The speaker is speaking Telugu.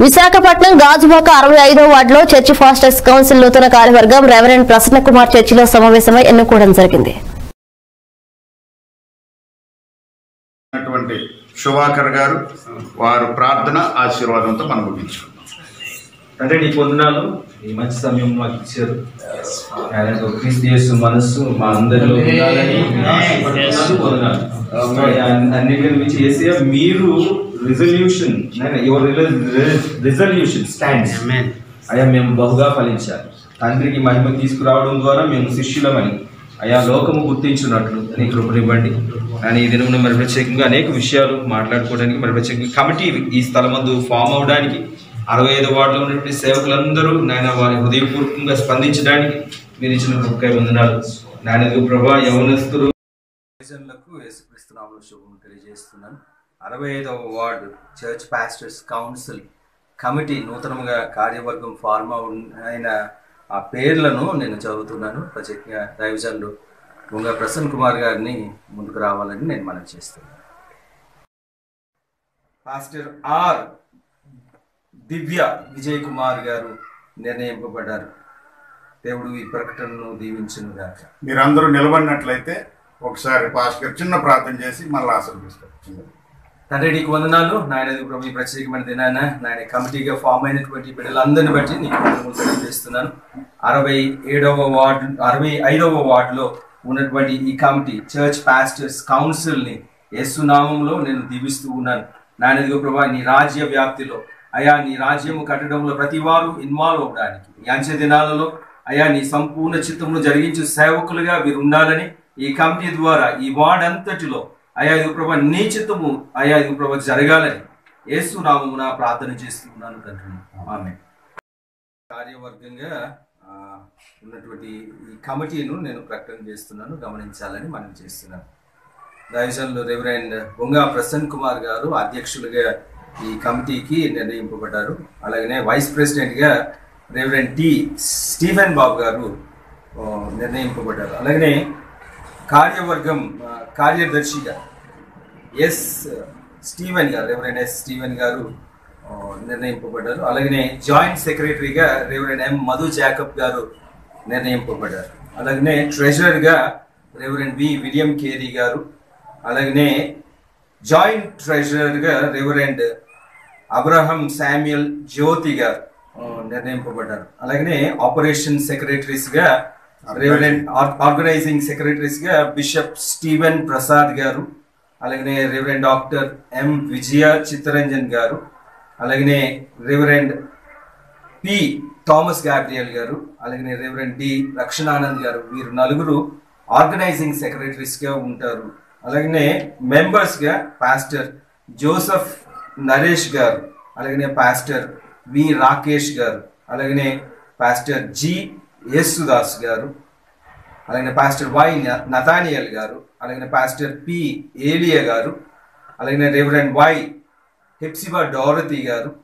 విశాఖపట్నం గాజువాక అరవై ఐదో వార్డులో చర్చి ఫాస్టర్స్ కౌన్సిల్ నూతన కార్యవర్గం రెవరెండ్ ప్రసన్న కుమార్ చర్చిలో సమావేశమై ఎన్నుకోవడం జరిగింది ఉన్నటువంటి శుభాకర్ గారు వారు ప్రార్థన ఆశీర్వాదంతో మనం ముగించుకుందాం అంటే నీ పొందనాలు ఈ మంచి సమయం మాకు ఇచ్చారు ఆయన యొక్క క్రీస్తు యేసు మనస్సు మా అందరిలో ఉండాలని ఆశపడుతున్నాను, పొందనాలు. అన్ని- అన్నిటిని మించి ఏసయ్య మీరు రిజల్యూషన్ యువర్ రిజల్యూషన్ స్టాండ్స్ అయ్యా మేము బహుగా ఫలించాలి తండ్రికి మహిమ తీసుకురావడం ద్వారా మేము శిష్యులమని అయా లోకము గుర్తించున్నట్లు నీ కృపనివ్వండి కానీ ఈ దినమున మరి ప్రత్యేకంగా అనేక విషయాలు మాట్లాడుకోవడానికి మరి ప్రత్యేకంగా కమిటీ ఈ స్థలమందు ఫామ్ అవడానికి అరవై ఐదు వార్డులో ఉన్నటువంటి సేవకులందరూ నాయన వారి హృదయపూర్వకంగా స్పందించడానికి మీరు ఇచ్చిన కృపకై వందనాలు నాయన ప్రభా యవనస్తులు ప్రజలకు యేసుక్రీస్తునామలో శుభం తెలియజేస్తున్నాను అరవై ఐదవ ward church pastors council committee నూతనంగా కార్యవర్గం ఫార్మ్ అవు- అయిన ఆ పేర్లను నేను చదువుతున్నాను ప్రత్యేకంగా దైవజనులు ముంగ ప్రసన్న కుమార్ గారిని ముందుకు రావాలని నేను మనం చేస్తున్నాను పాస్టర్ ఆర్ దివ్య విజయ్ కుమార్ గారు నిర్ణయింపబడ్డారు దేవుడు ఈ ప్రకటనను దీవించును గాక మీరందరూ నిలబడినట్లయితే ఒకసారి పాస్ గారు చిన్న ప్రార్థన చేసి మళ్ళీ ఆశీర్వదిస్తారు తండ్రి నీకు వందనాలు నాయన ప్రభు ఈ ప్రత్యేకమైన దినాన నాయన కమిటీగా ఫామ్ అయినటువంటి బిడ్డలందరిని బట్టి నీకు వందనములు తెలియజేస్తున్నాను అరవై ఏడవ వార్డు అరవై ఐదవ వార్డులో ఉన్నటువంటి ఈ కమిటీ చర్చ్ పాస్టర్స్ కౌన్సిల్ని యేసునామంలో నేను దీవిస్తూ ఉన్నాను నాయనదిగో ప్రభా నీ రాజ్య వ్యాప్తిలో అయా నీ రాజ్యము కట్టడంలో ప్రతి వారు ఇన్వాల్వ్ అవడానికి ఈ అంచె దినాలలో అయా నీ సంపూర్ణ చిత్తమును జరిగించు సేవకులుగా వీరు ఉండాలని ఈ కమిటీ ద్వారా ఈ వార్డ్ అంతటిలో అయా ఇది ప్రభా నీ చిత్తము అయా ఇది ప్రభా జరగాలని యేసు నామమున ప్రార్థన చేస్తున్నాను తండ్రి ఆమె కార్యవర్గంగా ఆ, ఉన్నటువంటి ఈ కమిటీను నేను ప్రకటన చేస్తున్నాను గమనించాలని మనం చేస్తున్నాను దైవజనులు రెవరెండ్ బొంగా ప్రసన్న కుమార్ గారు అధ్యక్షులుగా ఈ కమిటీకి నిర్ణయింపబడ్డారు అలాగనే వైస్ ప్రెసిడెంట్గా రెవరెండ్ టి స్టీఫెన్ బాబు గారు ఆ, నిర్ణయింపబడ్డారు అలాగనే కార్యవర్గం ఆ, కార్యదర్శిగా S Steven garu reverend S Steven garu ఆ, నిర్ణయింపబడ్డారు అలాగనే జాయింట్ సెక్రటరీగా రెవరెండ్ ఎం మధు జాకబ్ గారు నిర్ణయింపబడ్డారు అలాగనే ట్రెజరర్గా reverend V William Carey garu అలాగనే జాయింట్ ట్రెజరర్గా reverend Abraham Samuel Jyothi garu ఆ, నిర్ణయింపబడ్డారు అలాగనే ఆపరేషన్ సెక్రటరీస్ గా రెవరెండ్ ఆర్గనైజింగ్ సెక్రటరీస్ గా బిషప్ స్టీవెన్ ప్రసాద్ గారు అలాగనే reverend doctor M Vijaya Chittaranjan garu అలాగనే రెవరెండ్ పి థామస్ గాబ్రియల్ గారు అలాగే రెవరెండ్ డి రక్షణానంద్ గారు వీరు నలుగురు ఆర్గనైజింగ్ సెక్రటరీస్ గా ఉంటారు అలాగనే మెంబర్స్ గా పాస్టర్ జోసఫ్ నరేష్ గారు అలాగనే పాస్టర్ వి రాకేష్ గారు అలాగనే పాస్టర్ జి యేసుదాస్ గారు అలాగే పాస్టర్ వై న- నతానియల్ గారు అలాగే పాస్టర్ పి ఏలియా గారు అలాగే రెవరెండ్ వై హెప్సిబా డోరతి గారు